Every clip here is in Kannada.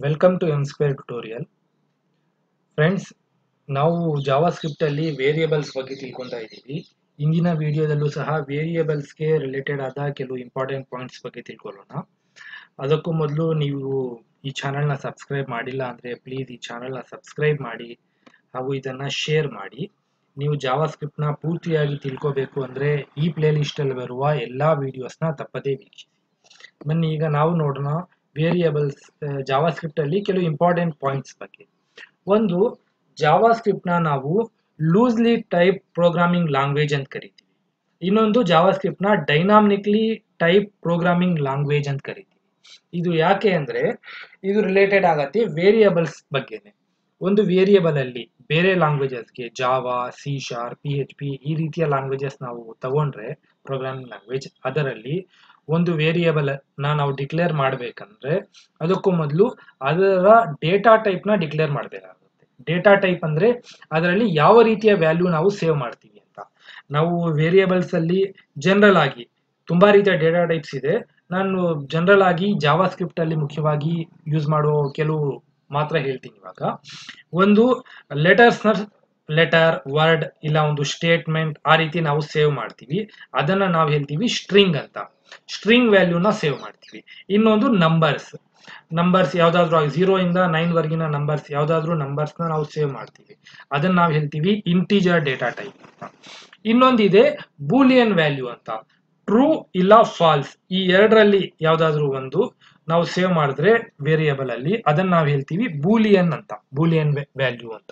welcome to M square tutorial friends ನಾವು ಜಾವಾ ಸ್ಕ್ರಿಪ್ಟಲ್ಲಿ ವೇರಿಯೇಬಲ್ಸ್ ಬಗ್ಗೆ ತಿಳ್ಕೊತಾ ಇದ್ದೀವಿ ಇಂದಿನ ವಿಡಿಯೋದಲ್ಲೂ ಸಹ ವೇರಿಯೇಬಲ್ಸ್ಗೆ ರಿಲೇಟೆಡ್ ಆದ ಕೆಲವು ಇಂಪಾರ್ಟೆಂಟ್ ಪಾಯಿಂಟ್ಸ್ ಬಗ್ಗೆ ತಿಳ್ಕೊಳ್ಳೋಣ ಅದಕ್ಕೂ ಮೊದಲು ನೀವು ಈ ಚಾನಲ್ನ ಸಬ್ಸ್ಕ್ರೈಬ್ ಮಾಡಿಲ್ಲ ಅಂದರೆ ಪ್ಲೀಸ್ ಈ ಚಾನಲ್ನ ಸಬ್ಸ್ಕ್ರೈಬ್ ಮಾಡಿ ಹಾಗೂ ಇದನ್ನು ಶೇರ್ ಮಾಡಿ ನೀವು ಜಾವಾ ಸ್ಕ್ರಿಪ್ಟ್ನ ಪೂರ್ತಿಯಾಗಿ ತಿಳ್ಕೋಬೇಕು ಅಂದರೆ ಈ ಪ್ಲೇ ಲಿಸ್ಟಲ್ಲಿ ಬರುವ ಎಲ್ಲ ವೀಡಿಯೋಸ್ನ ತಪ್ಪದೇ ವೀಕ್ಷಿಸಿ ಬನ್ನಿ ಈಗ ನಾವು ನೋಡೋಣ ವೇರಿಯೇಬಲ್ಸ್ ಜಾವಾ ಸ್ಕ್ರಿಪ್ಟಲ್ಲಿ ಕೆಲವು ಇಂಪಾರ್ಟೆಂಟ್ ಪಾಯಿಂಟ್ಸ್ ಬಗ್ಗೆ ಒಂದು ಜಾವಾ ಸ್ಕ್ರಿಪ್ಟ್ನ ನಾವು ಲೂಸ್ಲಿ ಟೈಪ್ ಪ್ರೋಗ್ರಾಮಿಂಗ್ ಲ್ಯಾಂಗ್ವೇಜ್ ಅಂತ ಕರಿತೀವಿ ಇನ್ನೊಂದು ಜಾವಾ ಸ್ಕ್ರಿಪ್ಟ್ನ ಡೈನಾಮಿಕ್ಲಿ ಟೈಪ್ ಪ್ರೋಗ್ರಾಮಿಂಗ್ ಲ್ಯಾಂಗ್ವೇಜ್ ಅಂತ ಕರಿತೀವಿ ಇದು ಯಾಕೆ ಅಂದರೆ ಇದು ರಿಲೇಟೆಡ್ ಆಗತ್ತೆ ವೇರಿಯೇಬಲ್ಸ್ ಬಗ್ಗೆನೆ ಒಂದು ವೇರಿಯೇಬಲ್ ಅಲ್ಲಿ ಬೇರೆ ಲ್ಯಾಂಗ್ವೇಜಸ್ಗೆ Java C sharp P H P ಈ ರೀತಿಯ ಲ್ಯಾಂಗ್ವೇಜಸ್ ನಾವು ತಗೊಂಡ್ರೆ ಪ್ರೋಗ್ರಾಮಿಂಗ್ ಲ್ಯಾಂಗ್ವೇಜ್ ಅದರಲ್ಲಿ ಒಂದು ವೇರಿಯೇಬಲ್ ನ ನಾವು ಡಿಕ್ಲೇರ್ ಮಾಡಬೇಕಂದ್ರೆ ಅದಕ್ಕೂ ಮೊದಲು ಅದರ ಡೇಟಾ ಟೈಪ್ ನ ಡಿಕ್ಲೇರ್ ಮಾಡಬೇಕಾಗುತ್ತೆ ಡೇಟಾ ಟೈಪ್ ಅಂದ್ರೆ ಅದರಲ್ಲಿ ಯಾವ ರೀತಿಯ ವ್ಯಾಲ್ಯೂ ನಾವು ಸೇವ್ ಮಾಡ್ತೀವಿ ಅಂತ ನಾವು ವೇರಿಯೇಬಲ್ಸ್ ಅಲ್ಲಿ ಜನರಲ್ ಆಗಿ ತುಂಬಾ ರೀತಿಯ ಡೇಟಾ ಟೈಪ್ಸ್ ಇದೆ ನಾನು ಜನರಲ್ ಆಗಿ ಜಾವಾ ಸ್ಕ್ರಿಪ್ಟ್ ಅಲ್ಲಿ ಮುಖ್ಯವಾಗಿ ಯೂಸ್ ಮಾಡೋ ಕೆಲವು ಮಾತ್ರ ಹೇಳ್ತೀನಿ ಇವಾಗ ಒಂದು ಲೆಟರ್ಸ್ನ ಲೆಟರ್ ವರ್ಡ್ ಇಲ್ಲ ಒಂದು ಸ್ಟೇಟ್ಮೆಂಟ್ ಆ ರೀತಿ ನಾವು ಸೇವ್ ಮಾಡ್ತೀವಿ ಅದನ್ನ ನಾವು ಹೇಳ್ತೀವಿ ಸ್ಟ್ರಿಂಗ್ ಅಂತ ಸ್ಟ್ರಿಂಗ್ ವ್ಯಾಲ್ಯೂನ ಸೇವ್ ಮಾಡ್ತೀವಿ ಇನ್ನೊಂದು ನಂಬರ್ಸ್ ನಂಬರ್ಸ್ ಯಾವ್ದಾದ್ರು ಝೀರೋ ಇಂದ ನೈನ್ ವರ್ಗಿನ ನಂಬರ್ಸ್ ಯಾವ್ದಾದ್ರು ನಂಬರ್ಸ್ ನ ನಾವು ಸೇವ್ ಮಾಡ್ತೀವಿ ಅದನ್ನ ನಾವು ಹೇಳ್ತೀವಿ ಇಂಟೀಜರ್ ಡೇಟಾ ಟೈಪ್ ಅಂತ ಇನ್ನೊಂದಿದೆ ಬೂಲಿಯನ್ ವ್ಯಾಲ್ಯೂ ಅಂತ ಟ್ರೂ ಇಲ್ಲ ಫಾಲ್ಸ್ ಈ ಎರಡರಲ್ಲಿ ಯಾವ್ದಾದ್ರು ಒಂದು ನಾವು ಸೇವ್ ಮಾಡಿದ್ರೆ ವೇರಿಯೇಬಲ್ ಅಲ್ಲಿ ಅದನ್ನ ನಾವು ಹೇಳ್ತೀವಿ ಬೂಲಿಯನ್ ಅಂತ ಬೂಲಿಯನ್ ವ್ಯಾಲ್ಯೂ ಅಂತ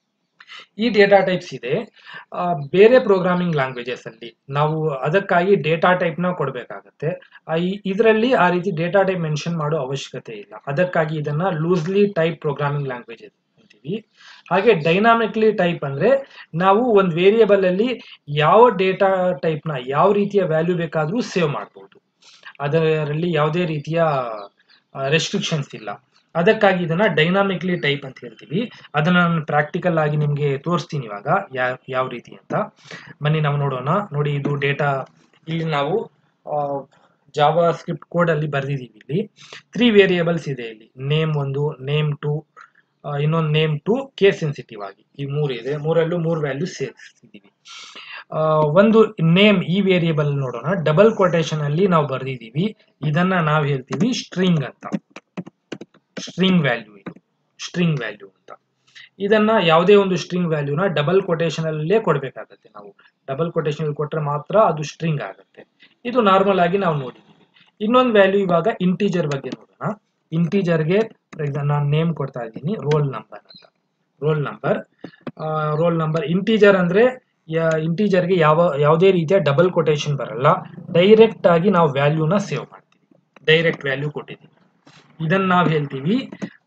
ಈ ಡೇಟಾ ಟೈಪ್ಸ್ ಇದೆ ಬೇರೆ ಪ್ರೋಗ್ರಾಮಿಂಗ್ ಲ್ಯಾಂಗ್ವೇಜಸ್ ಅಲ್ಲಿ ನಾವು ಅದಕ್ಕಾಗಿ ಡೇಟಾ ಟೈಪ್ ನ ಕೊಡಬೇಕಾಗತ್ತೆ ಇದರಲ್ಲಿ ಆ ರೀತಿ ಡೇಟಾ ಟೈಪ್ ಮೆನ್ಷನ್ ಮಾಡೋ ಅವಶ್ಯಕತೆ ಇಲ್ಲ ಅದಕ್ಕಾಗಿ ಇದನ್ನ ಲೂಸ್ಲಿ ಟೈಪ್ ಪ್ರೋಗ್ರಾಮಿಂಗ್ ಲ್ಯಾಂಗ್ವೇಜ್ ಅಂತೀವಿ ಹಾಗೆ ಡೈನಾಮಿಕ್ಲಿ ಟೈಪ್ ಅಂದ್ರೆ ನಾವು ಒಂದು ವೇರಿಯೇಬಲ್ ಅಲ್ಲಿ ಯಾವ ಡೇಟಾ ಟೈಪ್ ನ ಯಾವ ರೀತಿಯ ವ್ಯಾಲ್ಯೂ ಬೇಕಾದ್ರೂ ಸೇವ್ ಮಾಡಬಹುದು ಅದರಲ್ಲಿ ಯಾವುದೇ ರೀತಿಯ ರೆಸ್ಟ್ರಿಕ್ಷನ್ಸ್ ಇಲ್ಲ ಅದಕ್ಕಾಗಿ ಇದನ್ನ ಡೈನಾಮಿಕ್ಲಿ ಟೈಪ್ ಅಂತ ಹೇಳ್ತೀವಿ ಅದನ್ನ ನಾನು ಪ್ರಾಕ್ಟಿಕಲ್ ಆಗಿ ನಿಮಗೆ ತೋರಿಸ್ತೀನಿ ಇವಾಗ ಯಾವ ಯಾವ ರೀತಿ ಅಂತ ಬನ್ನಿ ನಾವು ನೋಡೋಣ ನೋಡಿ ಇದು ಡೇಟಾ ಇಲ್ಲಿ ನಾವು ಜಾವಾ ಸ್ಕ್ರಿಪ್ಟ್ ಕೋಡ್ ಅಲ್ಲಿ ಬರೆದಿದ್ದೀವಿ ಇಲ್ಲಿ ತ್ರೀ ವೇರಿಯೇಬಲ್ಸ್ ಇದೆ ಇಲ್ಲಿ ನೇಮ್ ಒಂದು ನೇಮ್ ಟು ಇನ್ನೊಂದು ನೇಮ್ ಟು ಕೇಸ್ ಸೆನ್ಸಿಟಿವ್ ಆಗಿ ಈ ಮೂರು ಇದೆ ಮೂರಲ್ಲೂ ಮೂರು ವ್ಯಾಲ್ಯೂ ಸೇರಿಸಿದ್ದೀವಿ ಒಂದು ನೇಮ್ ಈ ವೇರಿಯೇಬಲ್ ನೋಡೋಣ ಡಬಲ್ ಕೊಟೇಶನ್ ಅಲ್ಲಿ ನಾವು ಬರೆದಿದ್ದೀವಿ ಇದನ್ನ ನಾವು ಹೇಳ್ತೀವಿ ಸ್ಟ್ರಿಂಗ್ ಅಂತ ಸ್ಟ್ರಿಂಗ್ ವ್ಯಾಲ್ಯೂ ಇದು ಸ್ಟ್ರಿಂಗ್ ವ್ಯಾಲ್ಯೂ ಅಂತ ಇದನ್ನ ಯಾವುದೇ ಒಂದು ಸ್ಟ್ರಿಂಗ್ ವ್ಯಾಲ್ಯೂನ ಡಬಲ್ ಕೊಟೇಶನ್ ಅಲ್ಲೇ ಕೊಡಬೇಕಾಗತ್ತೆ ನಾವು ಡಬಲ್ ಕೊಟೇಶನ್ ಕೊಟ್ರೆ ಮಾತ್ರ ಅದು ಸ್ಟ್ರಿಂಗ್ ಆಗುತ್ತೆ ಇದು ನಾರ್ಮಲ್ ಆಗಿ ನಾವು ನೋಡಿದ್ದೀವಿ ಇನ್ನೊಂದು ವ್ಯಾಲ್ಯೂ ಇವಾಗ ಇಂಟೀಜರ್ ಬಗ್ಗೆ ನೋಡೋಣ ಇಂಟೀಜರ್ಗೆ ಫಾರ್ ಎಕ್ಸಾಂಪಲ್ ನಾನು ನೇಮ್ ಕೊಡ್ತಾ ಇದ್ದೀನಿ ರೋಲ್ ನಂಬರ್ ಅಂತ roll number roll number integer ಅಂದ್ರೆ ಇಂಟೀಜರ್ಗೆ ಯಾವ ಯಾವುದೇ ರೀತಿಯ ಡಬಲ್ ಕೊಟೇಶನ್ ಬರಲ್ಲ ಡೈರೆಕ್ಟ್ ಆಗಿ ನಾವು ವ್ಯಾಲ್ಯೂನ ಸೇವ್ ಮಾಡ್ತೀವಿ ಡೈರೆಕ್ಟ್ ವ್ಯಾಲ್ಯೂ ಕೊಟ್ಟಿದ್ದೀವಿ ಇದನ್ನ ನಾವು ಹೇಳ್ತೀವಿ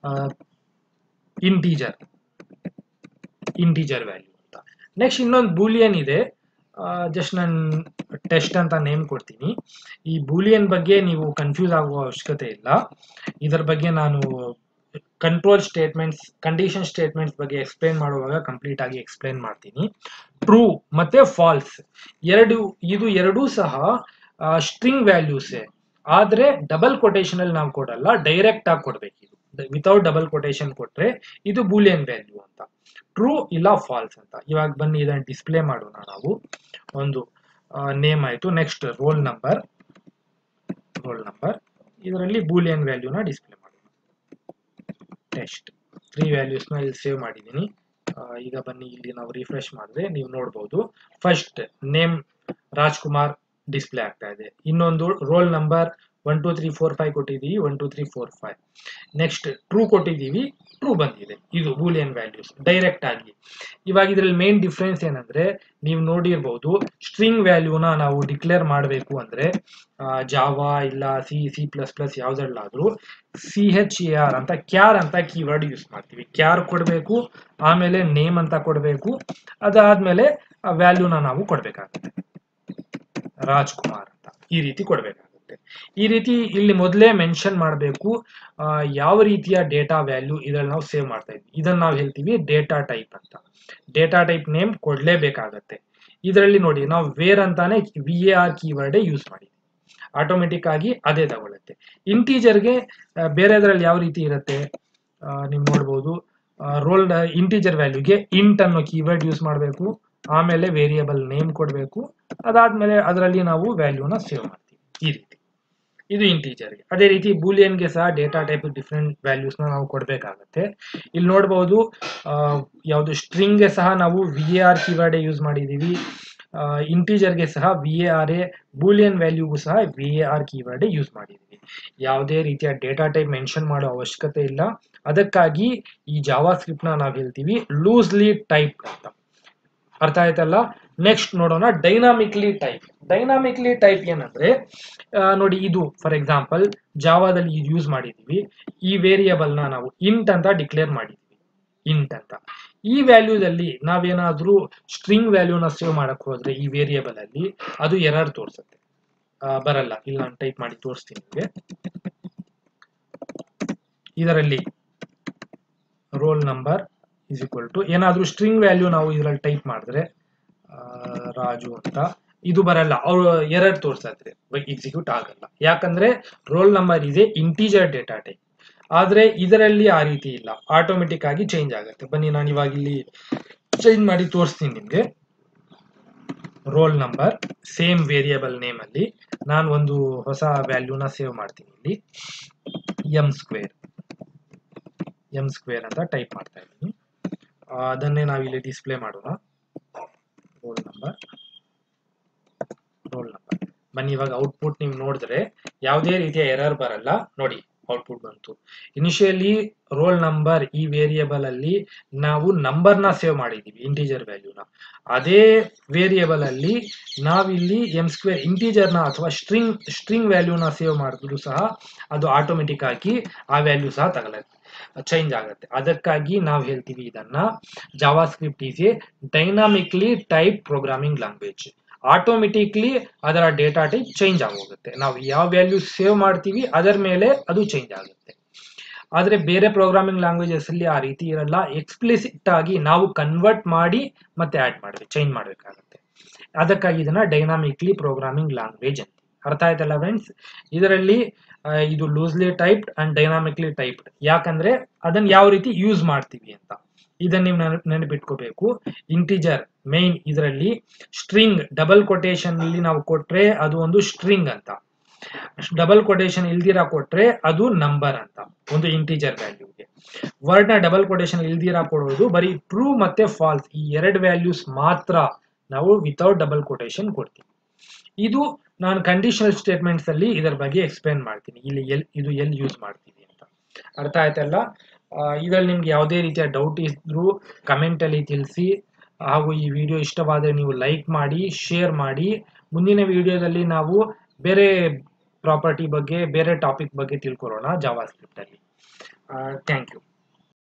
ಇಂಟೀಜರ್ ಇಂಟೀಜರ್ ವ್ಯಾಲ್ಯೂ ಅಂತ ನೆಕ್ಸ್ಟ್ ಇನ್ನೊಂದು ಬೂಲಿಯನ್ ಇದೆ ಜಸ್ಟ್ ನಾನು ಟೆಸ್ಟ್ ಅಂತ ನೇಮ್ ಕೊಡ್ತೀನಿ ಈ ಬೂಲಿಯನ್ ಬಗ್ಗೆ ನೀವು ಕನ್ಫ್ಯೂಸ್ ಆಗುವ ಅವಶ್ಯಕತೆ ಇಲ್ಲ ಇದರ ಬಗ್ಗೆ ನಾನು ಕಂಟ್ರೋಲ್ ಸ್ಟೇಟ್ಮೆಂಟ್ಸ್ ಕಂಡೀಷನ್ ಸ್ಟೇಟ್ಮೆಂಟ್ಸ್ ಬಗ್ಗೆ ಎಕ್ಸ್ಪ್ಲೈನ್ ಮಾಡುವಾಗ ಕಂಪ್ಲೀಟ್ ಆಗಿ ಎಕ್ಸ್ಪ್ಲೈನ್ ಮಾಡ್ತೀನಿ ಟ್ರೂ ಮತ್ತೆ ಫಾಲ್ಸ್ ಎರಡು ಇದು ಎರಡೂ ಸಹ ಸ್ಟ್ರಿಂಗ್ ವ್ಯಾಲ್ಯೂಸೇ ಆದ್ರೆ ಡಬಲ್ ಕೊಟೇಶನ್ ಅಲ್ಲಿ ನಾವು ಕೊಡಲ್ಲ ಡೈರೆಕ್ಟ್ ಆಗಿ ಕೊಡ್ಬೇಕು ಇದು ವಿತೌಟ್ ಡಬಲ್ ಕೊಟೇಶನ್ ಕೊಟ್ರೆ ಇದು ಬೂಲಿಯನ್ ವ್ಯಾಲ್ಯೂ ಅಂತ ಟ್ರೂ ಇಲ್ಲ ಫಾಲ್ಸ್ ಅಂತ ಇವಾಗ ಬನ್ನಿ ಇದನ್ನ ಡಿಸ್ಪ್ಲೇ ಮಾಡೋಣ ನಾವು ಒಂದು ನೇಮ್ ಆಯ್ತು next roll number roll number ಇದರಲ್ಲಿ ಬೂಲಿಯನ್ ವ್ಯಾಲ್ಯೂನ ಡಿಸ್ಪ್ಲೇ ಮಾಡೋಣ ಟೆಸ್ಟ್ ತ್ರೀ ವ್ಯಾಲ್ಯೂಸ್ನ ಇಲ್ಲಿ ಸೇವ್ ಮಾಡಿದ್ದೀನಿ ಈಗ ಬನ್ನಿ ಇಲ್ಲಿ ನಾವು ರಿಫ್ರೆಶ್ ಮಾಡಿದ್ರೆ ನೀವು ನೋಡ್ಬೋದು ಫಸ್ಟ್ ನೇಮ್ ರಾಜ್ಕುಮಾರ್ ಡಿಸ್ಪ್ಲೇ ಆಗ್ತಾ ಇದೆ ಇನ್ನೊಂದು roll number one two three four five ಕೊಟ್ಟಿದ್ದೀವಿ one two three four five next true ಕೊಟ್ಟಿದ್ದೀವಿ ಟ್ರೂ ಬಂದಿದೆ ಇದು ಬೂಲಿಯನ್ ವ್ಯಾಲ್ಯೂಸ್ ಡೈರೆಕ್ಟ್ ಆಗಿ ಇವಾಗ ಇದರಲ್ಲಿ ಮೇನ್ ಡಿಫ್ರೆನ್ಸ್ ಏನಂದ್ರೆ ನೀವು ನೋಡಿರ್ಬೋದು ಸ್ಟ್ರಿಂಗ್ ವ್ಯಾಲ್ಯೂನ ನಾವು ಡಿಕ್ಲೇರ್ ಮಾಡಬೇಕು ಅಂದ್ರೆ ಜಾವಾ ಇಲ್ಲ ಸಿ ಸಿ ಪ್ಲಸ್ ಪ್ಲಸ್ ಯಾವ್ದ್ರಲ್ಲಾದ್ರೂ ಸಿ ಹೆಚ್ ಎ ಆರ್ ಅಂತ ಕ್ಯಾರ್ ಅಂತ ಕೀವರ್ಡ್ ಯೂಸ್ ಮಾಡ್ತೀವಿ ಕ್ಯಾರ್ ಕೊಡಬೇಕು ಆಮೇಲೆ ನೇಮ್ ಅಂತ ಕೊಡಬೇಕು ಅದಾದ್ಮೇಲೆ ಆ ವ್ಯಾಲ್ಯೂನ ನಾವು ಕೊಡ್ಬೇಕಾಗುತ್ತೆ ರಾಜ್ಕುಮಾರ್ ಅಂತ ಈ ರೀತಿ ಕೊಡ್ಬೇಕಾಗುತ್ತೆ ಈ ರೀತಿ ಇಲ್ಲಿ ಮೊದಲೇ ಮೆನ್ಷನ್ ಮಾಡಬೇಕು ಯಾವ ರೀತಿಯ ಡೇಟಾ ವ್ಯಾಲ್ಯೂ ಇದ್ರಲ್ಲಿ ನಾವು ಸೇವ್ ಮಾಡ್ತಾ ಇದ್ವಿ ಇದನ್ನ ನಾವು ಹೇಳ್ತೀವಿ ಡೇಟಾ ಟೈಪ್ ಅಂತ ಡೇಟಾ ಟೈಪ್ ನೇಮ್ ಕೊಡ್ಲೇಬೇಕಾಗತ್ತೆ ಇದರಲ್ಲಿ ನೋಡಿ ನಾವು ವೇರ್ ಅಂತಾನೆ ವಿ ಎ ಆರ್ ಕೀವರ್ಡೇ ಯೂಸ್ ಮಾಡಿದ್ವಿ ಆಟೋಮೆಟಿಕ್ ಆಗಿ ಅದೇ ತಗೊಳುತ್ತೆ ಇಂಟೀಜರ್ಗೆ ಬೇರೆದ್ರಲ್ಲಿ ಯಾವ ರೀತಿ ಇರುತ್ತೆ ನೀವು ನೋಡ್ಬೋದು ರೋಲ್ ಇಂಟೀಜರ್ ವ್ಯಾಲ್ಯೂಗೆ ಇಂಟ್ ಅನ್ನೋ ಕೀವರ್ಡ್ ಯೂಸ್ ಮಾಡಬೇಕು ಆಮೇಲೆ ವೇರಿಯಬಲ್ ನೇಮ್ ಕೊಡಬೇಕು ಅದಾದ್ಮೇಲೆ ಅದರಲ್ಲಿ ನಾವು ವ್ಯಾಲ್ಯೂನ ಸೇವ್ ಮಾಡ್ತೀವಿ ಈ ರೀತಿ ಇದು ಇಂಟೀಜರ್ಗೆ ಅದೇ ರೀತಿ ಬೂಲಿಯನ್ಗೆ ಸಹ ಡೇಟಾ ಟೈಪ್ ಡಿಫ್ರೆಂಟ್ ವ್ಯಾಲ್ಯೂಸ್ನ ನಾವು ಕೊಡಬೇಕಾಗತ್ತೆ ಇಲ್ಲಿ ನೋಡ್ಬೋದು ಯಾವುದು ಸ್ಟ್ರಿಂಗ್ಗೆ ಸಹ ನಾವು ವಿ ಎ ಆರ್ ಕೀವರ್ಡೇ ಯೂಸ್ ಮಾಡಿದ್ದೀವಿ ಇಂಟೀಜರ್ಗೆ ಸಹ V A R A boolean ವ್ಯಾಲ್ಯೂಗೂ ಸಹ ವಿ ಎ ಆರ್ ಕೀವರ್ಡೇ ಯೂಸ್ ಮಾಡಿದ್ದೀವಿ ಯಾವುದೇ ರೀತಿಯ ಡೇಟಾ ಟೈಪ್ ಮೆನ್ಷನ್ ಮಾಡೋ ಅವಶ್ಯಕತೆ ಇಲ್ಲ ಅದಕ್ಕಾಗಿ ಈ ಜಾವಾ ಸ್ಕ್ರಿಪ್ಟ್ನ ನಾವು ಹೇಳ್ತೀವಿ ಲೂಸ್ಲಿ ಟೈಪ್ ಅಂತ ಅರ್ಥ ಆಯ್ತಲ್ಲ ನೆಕ್ಸ್ಟ್ ನೋಡೋಣ ಡೈನಾಮಿಕ್ಲಿ ಟೈಪ್ ಡೈನಾಮಿಕ್ಲಿ ಟೈಪ್ ಏನಂದ್ರೆ ನೋಡಿ ಇದು ಫಾರ್ ಎಕ್ಸಾಂಪಲ್ ಜಾವಾದಲ್ಲಿ ಇದು ಯೂಸ್ ಮಾಡಿದೀವಿ ಈ ವೇರಿಯಬಲ್ನ ನಾವು ಇಂಟ್ ಅಂತ ಡಿಕ್ಲೇರ್ ಮಾಡಿದೀವಿ ಇಂಟ್ ಅಂತ ಈ ವ್ಯಾಲ್ಯೂದಲ್ಲಿ ನಾವೇನಾದ್ರೂ ಸ್ಟ್ರಿಂಗ್ ವ್ಯಾಲ್ಯೂನ ಸೇವ್ ಮಾಡಕ್ ಹೋದ್ರೆ ಈ ವೇರಿಯಬಲ್ ಅಲ್ಲಿ ಅದು ಎರರ್ ತೋರಿಸುತ್ತೆ ಬರಲ್ಲ ಇಲ್ಲ ನಾನು ಟೈಪ್ ಮಾಡಿ ತೋರಿಸ್ತೀನಿ ನಿಮಗೆ ಇದರಲ್ಲಿ roll number is equal to ಏನಾದ್ರೂ ಸ್ಟ್ರಿಂಗ್ ವ್ಯಾಲ್ಯೂ ನಾವು ಇದರಲ್ಲಿ ಟೈಪ್ ಮಾಡಿದ್ರೆ ರಾಜು ಅಂತ ಇದು ಬರಲ್ಲ ಅವರು ಎರರ್ ತೋರಿಸಿದ್ರೆ ಎಕ್ಸಿಕ್ಯೂಟ್ ಆಗಲ್ಲ ಯಾಕಂದ್ರೆ ರೋಲ್ ನಂಬರ್ ಇದೆ ಇಂಟೀಜರ್ ಡೇಟಾ ಟೈಪ್ ಆದ್ರೆ ಇದರಲ್ಲಿ ಆ ರೀತಿ ಇಲ್ಲ ಆಟೋಮೆಟಿಕ್ ಆಗಿ ಚೇಂಜ್ ಆಗುತ್ತೆ ಬನ್ನಿ ನಾನು ಇವಾಗ ಇಲ್ಲಿ ಚೇಂಜ್ ಮಾಡಿ ತೋರಿಸ್ತೀನಿ ನಿಮ್ಗೆ roll number same variable name ಅಲ್ಲಿ ನಾನು ಒಂದು ಹೊಸ ವ್ಯಾಲ್ಯೂನ ಸೇವ್ ಮಾಡ್ತೀನಿ ಇಲ್ಲಿ ಎಂ ಸ್ಕ್ವೇರ್ ಎಂ ಸ್ಕ್ವೇರ್ ಅಂತ ಟೈಪ್ ಮಾಡ್ತಾ ಇದ್ದೀನಿ ಅದನ್ನೇ ನಾವಿಲ್ಲಿ ಡಿಸ್ಪ್ಲೇ ಮಾಡೋಣ ರೋಲ್ ನಂಬರ್ ರೋಲ್ ನಂಬರ್ ಬನ್ನಿ ಇವಾಗ ಔಟ್ಪುಟ್ ನೀವು ನೋಡಿದ್ರೆ ಯಾವುದೇ ರೀತಿಯ ಎರರ್ ಬರಲ್ಲ ನೋಡಿ ಔಟ್ಪುಟ್ ಬಂತು ಇನಿಷಿಯಲಿ ರೋಲ್ ನಂಬರ್ ಈ ವೇರಿಯಬಲ್ ಅಲ್ಲಿ ನಾವು ನಂಬರ್ನ ಸೇವ್ ಮಾಡಿದೀವಿ ಇಂಟೀಜರ್ ವ್ಯಾಲ್ಯೂನ ಅದೇ ವೇರಿಯಬಲ್ ಅಲ್ಲಿ ನಾವಿಲ್ಲಿ ಎಂ ಸ್ಕ್ವೇರ್ ಇಂಟೀಜರ್ನ ಅಥವಾ ಸ್ಟ್ರಿಂಗ್ ಸ್ಟ್ರಿಂಗ್ ವ್ಯಾಲ್ಯೂನ ಸೇವ್ ಮಾಡಿದ್ರು ಸಹ ಅದು ಆಟೋಮೆಟಿಕ್ ಆಗಿ ಆ ವ್ಯಾಲ್ಯೂ ಸಹ ತಗೊಳುತ್ತೆ ಚೇಂಜ್ ಆಗುತ್ತೆ ಅದಕ್ಕಾಗಿ ನಾವು ಹೇಳ್ತೀವಿ ಇದನ್ನ JavaScript is a dynamically type programming language automatically ಅದರ ಡೇಟಾ ಟೈಪ್ ಚೇಂಜ್ ಆಗೋಗುತ್ತೆ ನಾವು ಯಾವ ವ್ಯಾಲ್ಯೂ ಸೇವ್ ಮಾಡ್ತೀವಿ ಅದರ ಮೇಲೆ ಅದು ಚೇಂಜ್ ಆಗುತ್ತೆ ಆದ್ರೆ ಬೇರೆ ಪ್ರೋಗ್ರಾಮಿಂಗ್ ಲ್ಯಾಂಗ್ವೇಜಸ್ ಅಲ್ಲಿ ಆ ರೀತಿ ಇರಲ್ಲ ಎಕ್ಸ್ಪ್ಲಿಸಿಟ್ ಆಗಿ ನಾವು ಕನ್ವರ್ಟ್ ಮಾಡಿ ಮತ್ತೆ ಆಡ್ ಮಾಡ್ಬೇಕು ಚೇಂಜ್ ಮಾಡಬೇಕಾಗುತ್ತೆ ಅದಕ್ಕಾಗಿ ಇದನ್ನ ಡೈನಾಮಿಕ್ಲಿ ಪ್ರೋಗ್ರಾಮಿಂಗ್ ಲ್ಯಾಂಗ್ವೇಜ್ ಅಂತ ಅರ್ಥ ಆಯ್ತಲ್ಲ ಫ್ರೆಂಡ್ಸ್ ಇದರಲ್ಲಿ ಇದು loosely typed and dynamically typed ಯಾಕಂದ್ರೆ ಅದನ್ನ ಯಾವ ರೀತಿ ಯೂಸ್ ಮಾಡ್ತೀವಿ ಅಂತ ಇದನ್ನ ನೀವು ನೆನಪಿಟ್ಕೋಬೇಕು ಇಂಟಿಜರ್ ಮೈನ್ ಇದರಲ್ಲಿ ಸ್ಟ್ರಿಂಗ್ ಡಬಲ್ ಕೊಟೇಶನ್ ಅಲ್ಲಿ ನಾವು ಕೊಟ್ರೆ ಅದು ಒಂದು ಸ್ಟ್ರಿಂಗ್ ಅಂತ ಡಬಲ್ ಕೊಟೇಶನ್ ಇಲ್ದಿರಾ ಕೊಟ್ರೆ ಅದು ನಂಬರ್ ಅಂತ ಒಂದು ಇಂಟಿಜರ್ ವ್ಯಾಲ್ಯೂಗೆ ವರ್ಡ್ ನ ಡಬಲ್ ಕೊಟೇಶನ್ ಇಲ್ದಿರಾ ಕೊಡೋದು ಬರೀ ಟ್ರೂ ಮತ್ತೆ ಫಾಲ್ಸ್ ಈ ಎರಡು ವ್ಯಾಲ್ಯೂಸ್ ಮಾತ್ರ ನಾವು ವಿತೌಟ್ ಡಬಲ್ ಕೊಟೇಶನ್ ಕೊಡ್ತೀವಿ ಇದು ನಾನು ಕಂಡೀಷನಲ್ ಸ್ಟೇಟ್ಮೆಂಟ್ಸ್ ಅಲ್ಲಿ ಇದರ ಬಗ್ಗೆ ಎಕ್ಸ್ಪ್ಲೇನ್ ಮಾಡ್ತೀನಿ ಇಲ್ಲಿ ಎಲ್ ಇದು ಎಲ್ಲಿ ಯೂಸ್ ಮಾಡ್ತೀವಿ ಅಂತ ಅರ್ಥ ಆಯ್ತಲ್ಲ ಇದರಲ್ಲಿ ನಿಮ್ಗೆ ಯಾವುದೇ ರೀತಿಯ ಡೌಟ್ ಇದ್ರು ಕಮೆಂಟ್ ಅಲ್ಲಿ ತಿಳಿಸಿ ಹಾಗೂ ಈ ವಿಡಿಯೋ ಇಷ್ಟವಾದರೆ ನೀವು ಲೈಕ್ ಮಾಡಿ ಶೇರ್ ಮಾಡಿ ಮುಂದಿನ ವಿಡಿಯೋದಲ್ಲಿ ನಾವು ಬೇರೆ ಪ್ರಾಪರ್ಟಿ ಬಗ್ಗೆ ಬೇರೆ ಟಾಪಿಕ್ ಬಗ್ಗೆ ತಿಳ್ಕೊಳ್ಳೋಣ ಜಾವಾ ಸ್ಕ್ರಿಪ್ಟ್ ಅಲ್ಲಿ ಥ್ಯಾಂಕ್ ಯು